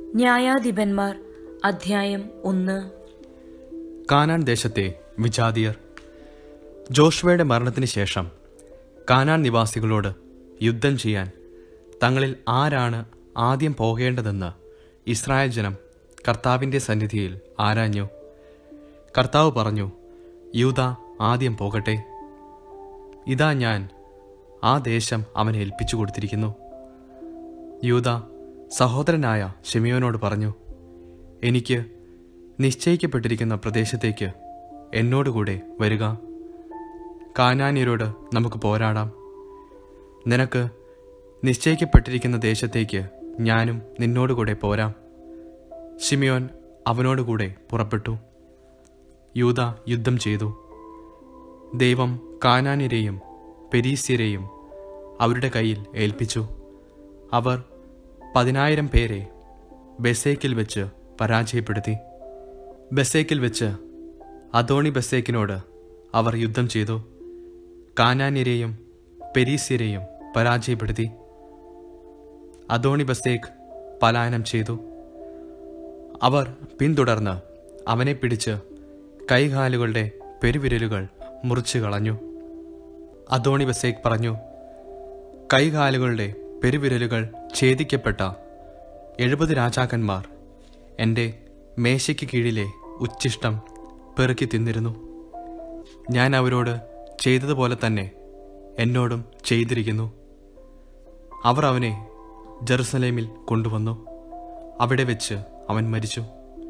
ന്യായാധിപന്മാർ അധ്യായം ഒന്ന് കാനാൻ ദേശത്തെ വിജാതിയർ ജോഷുവയുടെ മരണത്തിന് ശേഷം കാനാൻ നിവാസികളോട് യുദ്ധം ചെയ്യാൻ തങ്ങളിൽ ആരാണ് ആദ്യം പോകേണ്ടതെന്ന് ഇസ്രായേൽ ജനം കർത്താവിൻ്റെ സന്നിധിയിൽ ആരാഞ്ഞു കർത്താവ് പറഞ്ഞു യൂത ആദ്യം പോകട്ടെ ഇതാ ഞാൻ ആ ദേശം അവനെ ഏൽപ്പിച്ചു കൊടുത്തിരിക്കുന്നു യൂത സഹോദരനായ ഷിമിയോനോട് പറഞ്ഞു എനിക്ക് നിശ്ചയിക്കപ്പെട്ടിരിക്കുന്ന പ്രദേശത്തേക്ക് എന്നോടുകൂടെ വരിക കാനാന്യരോട് നമുക്ക് പോരാടാം നിനക്ക് നിശ്ചയിക്കപ്പെട്ടിരിക്കുന്ന ദേശത്തേക്ക് ഞാനും നിന്നോടുകൂടെ പോരാം ഷിമിയോൻ അവനോടുകൂടെ പുറപ്പെട്ടു യൂത യുദ്ധം ചെയ്തു ദൈവം കാനാന്യരെയും പെരീസ്യരെയും അവരുടെ കയ്യിൽ ഏൽപ്പിച്ചു അവർ പതിനായിരം പേരെ ബെസേക്കിൽ വെച്ച് പരാജയപ്പെടുത്തി ബെസേക്കിൽ വെച്ച് അദോണി ബെസേക്കിനോട് അവർ യുദ്ധം ചെയ്തു കാനാന്യരെയും പെരീസ്യരെയും പരാജയപ്പെടുത്തി അദോണി ബസേക്ക് പലായനം ചെയ്തു അവർ പിന്തുടർന്ന് അവനെ പിടിച്ച് കൈകാലുകളുടെ പെരുവിരലുകൾ മുറിച്ചു കളഞ്ഞു അദോണി ബസേക്ക് പറഞ്ഞു കൈകാലുകളുടെ പെരുവിരലുകൾ ഛേദിക്കപ്പെട്ട എഴുപത് രാജാക്കന്മാർ എൻ്റെ മേശയ്ക്ക് കീഴിലെ ഉച്ഛിഷ്ടം പെറുക്കി തിന്നിരുന്നു ഞാൻ അവരോട് ചെയ്തതുപോലെ തന്നെ എന്നോടും ചെയ്തിരിക്കുന്നു അവർ അവനെ ജെറുസലേമിൽ കൊണ്ടുവന്നു അവിടെ വെച്ച് അവൻ മരിച്ചു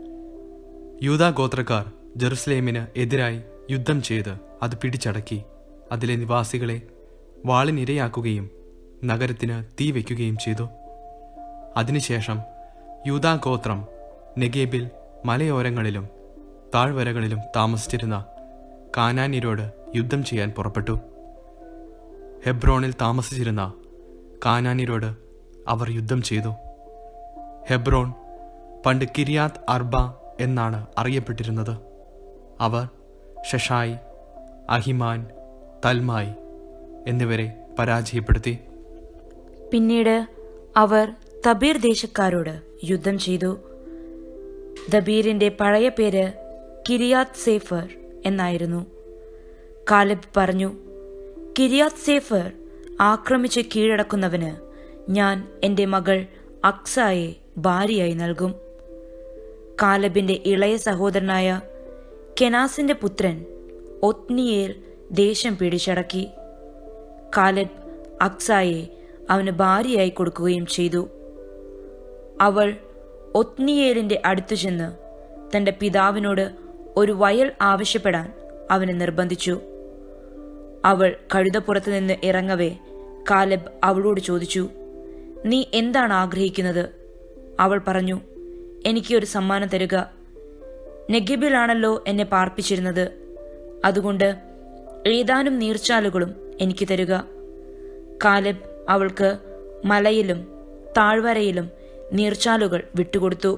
യൂതാ ഗോത്രക്കാർ ജെറുസലേമിന് എതിരായി യുദ്ധം ചെയ്ത് അത് പിടിച്ചടക്കി അതിലെ നിവാസികളെ വാളിനിരയാക്കുകയും നഗരത്തിന് തീ വയ്ക്കുകയും ചെയ്തു അതിനുശേഷം യൂതാ ഗോത്രം നെഗേബിൽ മലയോരങ്ങളിലും താഴ്വരകളിലും താമസിച്ചിരുന്ന കാനാന്യരോട് യുദ്ധം ചെയ്യാൻ പുറപ്പെട്ടു ഹെബ്രോണിൽ താമസിച്ചിരുന്ന കാനാന്യരോട് അവർ യുദ്ധം ചെയ്തു ഹെബ്രോൺ പണ്ട് കിരിയാത്ത് അർബ എന്നാണ് അറിയപ്പെട്ടിരുന്നത് അവർ ഷഷായി അഹിമാൻ തൽമായി എന്നിവരെ പരാജയപ്പെടുത്തി പിന്നീട് അവർ തബീർ ദേശക്കാരോട് യുദ്ധം ചെയ്തു ദബീറിന്റെ പഴയ പേര് കിരിയാത്ത് സേഫർ എന്നായിരുന്നു കാലിബ് പറഞ്ഞു കിരിയാത്ത് സേഫർ ആക്രമിച്ച് കീഴടക്കുന്നവന് ഞാൻ എൻ്റെ മകൾ അക്സായെ ഭാര്യയായി നൽകും കാലബിന്റെ ഇളയ സഹോദരനായ കെനാസിന്റെ പുത്രൻ ഒത്നിയേൽ ദേശം പിടിച്ചടക്കി കാലബ് അക്സായെ അവന് ഭാര്യയായി കൊടുക്കുകയും ചെയ്തു അവൾ ഒത്നിയേലിന്റെ അടുത്തു ചെന്ന് തന്റെ പിതാവിനോട് ഒരു വയൽ ആവശ്യപ്പെടാൻ അവനെ നിർബന്ധിച്ചു അവൾ കഴുതപ്പുറത്ത് നിന്ന് ഇറങ്ങവേ കാലബ് അവളോട് ചോദിച്ചു നീ എന്താണ് ആഗ്രഹിക്കുന്നത് അവൾ പറഞ്ഞു എനിക്ക് ഒരു സമ്മാനം തരുക നെഗിബിലാണല്ലോ എന്നെ പാർപ്പിച്ചിരുന്നത് അതുകൊണ്ട് ഏതാനും നീർച്ചാലുകളും എനിക്ക് തരുക കാലബ് അവൾക്ക് മലയിലും താഴ്വരയിലും നീർച്ചാലുകൾ വിട്ടുകൊടുത്തു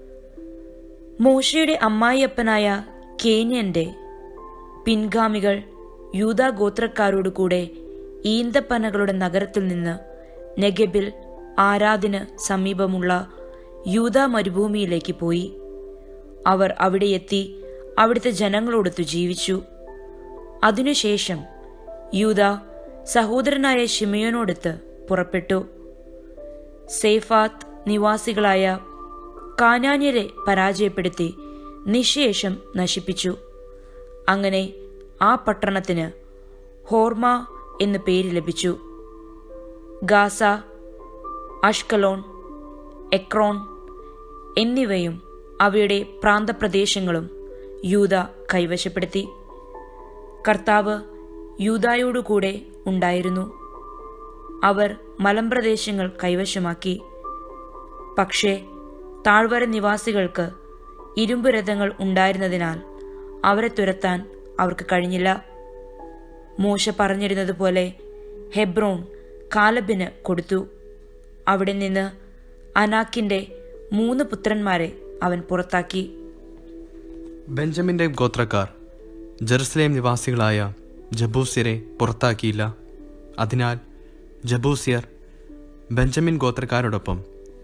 മോശയുടെ അമ്മായിയപ്പനായ കേന്യന്റെ പിൻഗാമികൾ യൂതാ ഗോത്രക്കാരോട് കൂടെ ഈന്തപ്പനകളുടെ നഗരത്തിൽ നിന്ന് നെഗബിൽ ആരാദിന് സമീപമുള്ള യൂതാ മരുഭൂമിയിലേക്ക് പോയി അവർ അവിടെ എത്തി അവിടുത്തെ ജനങ്ങളോടൊത്തു ജീവിച്ചു അതിനുശേഷം യൂത സഹോദരനായ ഷിമയോനോടൊത്ത് പുറപ്പെട്ടു സേഫാത്ത് നിവാസികളായ കാനാന്യരെ പരാജയപ്പെടുത്തി നിശേഷം നശിപ്പിച്ചു അങ്ങനെ ആ പട്ടണത്തിന് ഹോർമ എന്ന് പേര് ലഭിച്ചു ഗാസ അഷ്കലോൺ എക്രോൺ എന്നിവയും അവയുടെ പ്രാന്തപ്രദേശങ്ങളും യൂത കൈവശപ്പെടുത്തി കർത്താവ് യൂതായോടുകൂടെ ഉണ്ടായിരുന്നു അവർ മലമ്പ്രദേശങ്ങൾ കൈവശമാക്കി പക്ഷേ താഴ്വര നിവാസികൾക്ക് ഇരുമ്പ് രഥങ്ങൾ ഉണ്ടായിരുന്നതിനാൽ അവരെ തുരത്താൻ അവർക്ക് കഴിഞ്ഞില്ല മോശ പറഞ്ഞിരുന്നതുപോലെ ഹെബ്രോൺ കാലബിന് കൊടുത്തു അവിടെ നിന്ന് അനാക്കിന്റെ മൂന്ന് പുത്രന്മാരെ അവൻ പുറത്താക്കി ബെഞ്ചമിൻ്റെ ഗോത്രക്കാർ ജെറുസലേം നിവാസികളായ ജബൂസ്യരെ പുറത്താക്കിയില്ല അതിനാൽ ജബൂസ്യർ ബെഞ്ചമിൻ ഗോത്രക്കാരോടൊപ്പം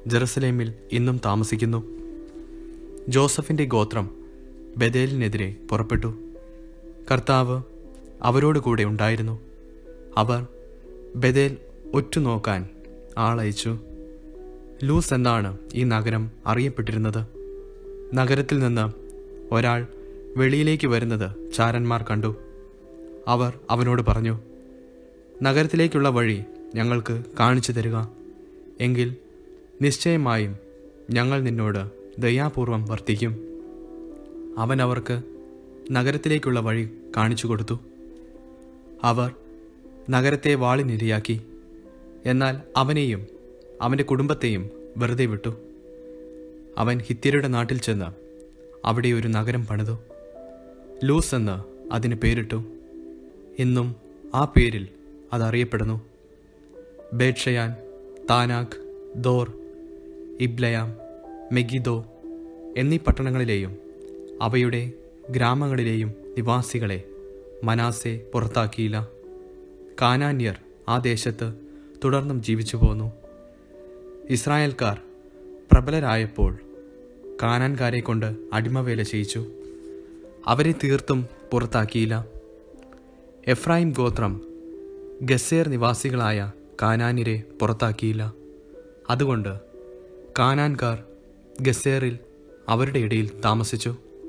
ജെറുസലേമിൽ ഇന്നും താമസിക്കുന്നു ജോസഫിൻ്റെ ഗോത്രം ബദേലിനെതിരെ പുറപ്പെട്ടു കർത്താവ് അവരോട് കൂടെ ഉണ്ടായിരുന്നു അവർ ബദേൽ ഒറ്റുനോക്കാൻ ആളയച്ചു ലൂസ് എന്നാണ് ഈ നഗരം അറിയപ്പെട്ടിരുന്നത് നഗരത്തിൽ നിന്ന് ഒരാൾ വെളിയിലേക്ക് വരുന്നത് ചാരന്മാർ കണ്ടു അവർ അവനോട് പറഞ്ഞു നഗരത്തിലേക്കുള്ള വഴി ഞങ്ങൾക്ക് കാണിച്ചു തരിക എങ്കിൽ നിശ്ചയമായും ഞങ്ങൾ നിന്നോട് ദയാപൂർവം വർത്തിക്കും അവൻ അവർക്ക് നഗരത്തിലേക്കുള്ള വഴി കാണിച്ചു കൊടുത്തു അവർ നഗരത്തെ വാളിനിരയാക്കി എന്നാൽ അവനെയും അവൻ്റെ കുടുംബത്തെയും വെറുതെ വിട്ടു അവൻ ഹിത്യരുടെ നാട്ടിൽ ചെന്ന് അവിടെ ഒരു നഗരം പണിതു ലൂസ് എന്ന് അതിന് പേരിട്ടു ഇന്നും ആ പേരിൽ അതറിയപ്പെടുന്നു ബേഡ്ഷയാൻ താനാഖ് ദോർ ഇബ്ലയാം മെഗിദോ എന്നീ പട്ടണങ്ങളിലെയും അവയുടെ ഗ്രാമങ്ങളിലെയും നിവാസികളെ മനാസെ പുറത്താക്കിയില്ല കാനാന്യർ ആ ദേശത്ത് തുടർന്നും ജീവിച്ചു പോന്നു ഇസ്രായേൽക്കാർ പ്രബലരായപ്പോൾ കാനാൻകാരെ കൊണ്ട് അടിമവേല ചെയ്യിച്ചു അവരെ തീർത്തും പുറത്താക്കിയില്ല എഫ്രായിം ഗോത്രം ഗസേർ നിവാസികളായ കാനാനിരെ പുറത്താക്കിയില്ല അതുകൊണ്ട് കാനാൻകാർ ഗസേറിൽ അവരുടെ ഇടയിൽ താമസിച്ചു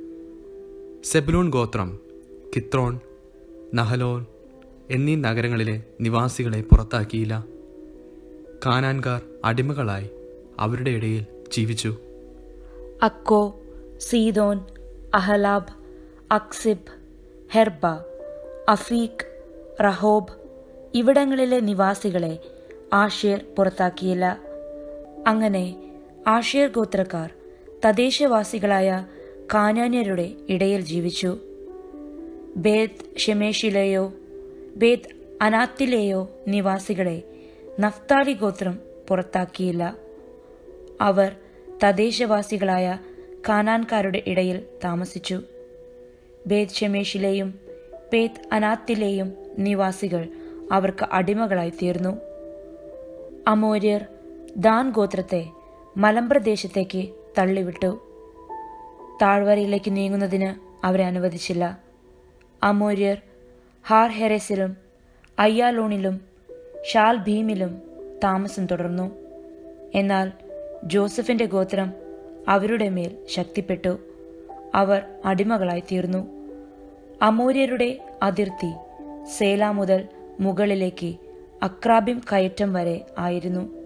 സെബ്ലൂൺ ഗോത്രം കിത്രോൺ നഹലോൻ എന്നീ നഗരങ്ങളിലെ നിവാസികളെ പുറത്താക്കിയില്ല കാനാൻകാർ അടിമകളായി അവരുടെ ഇടയിൽ ജീവിച്ചു അക്കോ സീതോൻ അഹലാബ് അക്സിബ് ഹെർബ അഫീഖ് റഹോബ് ഇവിടങ്ങളിലെ നിവാസികളെ ആഷേർ പുറത്താക്കിയില്ല അങ്ങനെ ആഷേർ ഗോത്രക്കാർ തദ്ദേശവാസികളായ കാനാന്യരുടെ ഇടയിൽ ജീവിച്ചു ബേത് ഷെമേഷിലെയോ ബേത് അനാത്തിലെയോ നിവാസികളെ നഫ്താലി ഗോത്രം പുറത്താക്കിയില്ല അവർ തദ്ദേശവാസികളായ കാനാൻകാരുടെ ഇടയിൽ താമസിച്ചു ബേത് ഷെമേഷിലെയും ബേത് അനാത്തിലെയും നിവാസികൾ അവർക്ക് അടിമകളായി തീർന്നു അമോര്യർ ദാൻ ഗോത്രത്തെ മലമ്പ്രദേശത്തേക്ക് തള്ളിവിട്ടു താഴ്വരയിലേക്ക് നീങ്ങുന്നതിന് അവരെ അനുവദിച്ചില്ല അമോര്യർ ഹാർ ഹെറസിലും അയ്യാലോണിലും ഷാൽ ഭീമിലും താമസം തുടർന്നു എന്നാൽ ജോസഫിന്റെ ഗോത്രം അവരുടെ മേൽ ശക്തിപ്പെട്ടു അവർ അടിമകളായി തീർന്നു അമൂര്യരുടെ അതിർത്തി സേല മുതൽ മുകളിലേക്ക് അക്രാബിം കയറ്റം വരെ ആയിരുന്നു